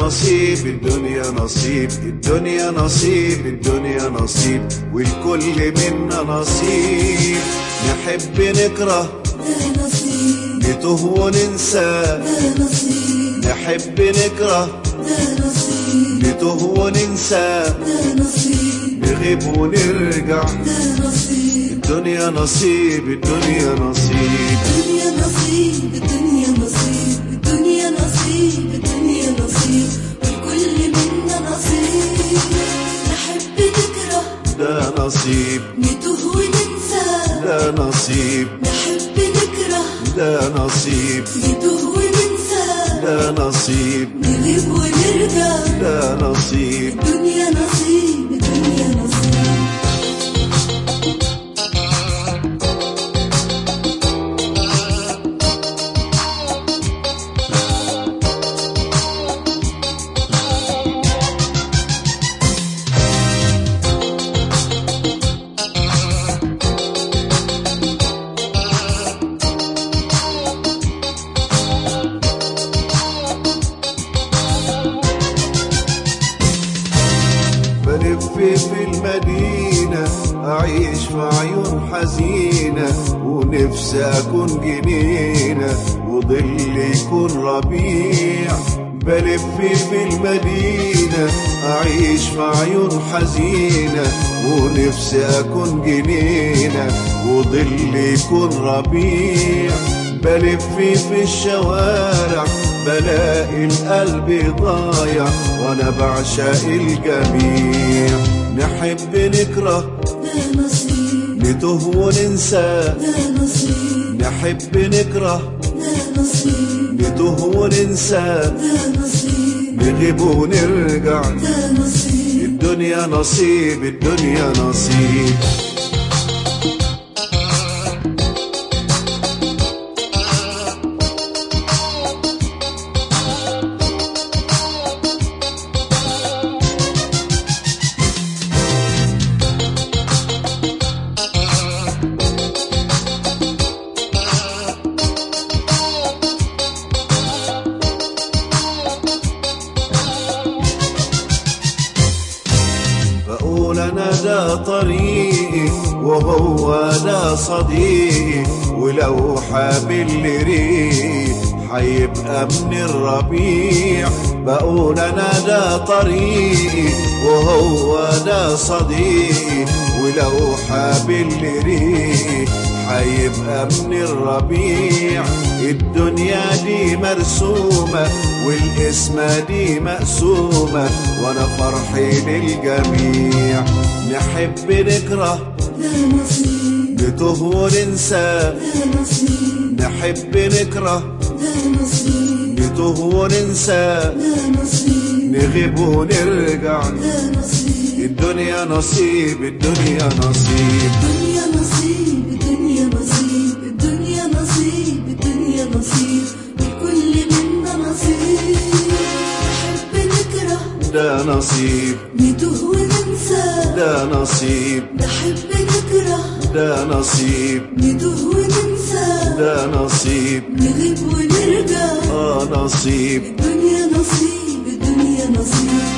نصيب الدنيا نصيب الدنيا نصيب الدنيا نصيب والكل منا نصيب نحب نكره ده نصيب نتوه وننسى ده نصيب نحب نكره ده نصيب نتوه وننسى ده نصيب نغيب ونرجع ده نصيب الدنيا نصيب الدنيا نصيب الدنيا نصيب الدنيا نصيب الدنيا نصيب الدنيا نصيب والكل منا نصيب نحب نكره ده نصيب نتوه وننسى ده نصيب نحب نكره ده نصيب نتوه وننسى ده نصيب نغيب ونرجع ده نصيب الدنيا نصيب الدنيا نصيب بلف في المدينة أعيش في عيون حزينة ونفسي أكون جنينة وظل يكون ربيع بلف في المدينة أعيش في عيون حزينة ونفسي أكون جنينة وظل يكون ربيع بلف في الشوارع بلاقي القلب ضايع وانا بعشق الجميع نحب نكره ده نصيب نتوه وننسى ده نصيب نحب نكره ده نصيب نتوه وننسى ده نصيب نغيب ونرجع ده نصيب الدنيا نصيب الدنيا نصيب بقول انا ده طريقي وهو ده صديقي ولو حابل ريقي حيبقى من الربيع بقول انا ده طريقي وهو ده صديقي ولو حابل ريقي حيبقى من الربيع الدنيا دي مرسومة والقسمة دي مقسومة وانا فرحي للجميع نحب نكره ده نصيب نتوه وننسى ده نصيب نحب نكره ده نصيب نتوه وننسى ده نصيب نغيب ونرجع ده نصيب الدنيا نصيب الدنيا نصيب الدنيا نصيب الدنيا نصيب الدنيا نصيب الدنيا نصيب والكل منا نصيب نحب نكره ده نصيب نتوه وننسى ده نصيب نحب نكره ده نصيب نتوه وننسى ده نصيب نغيب ونرجع اه نصيب الدنيا نصيب الدنيا نصيب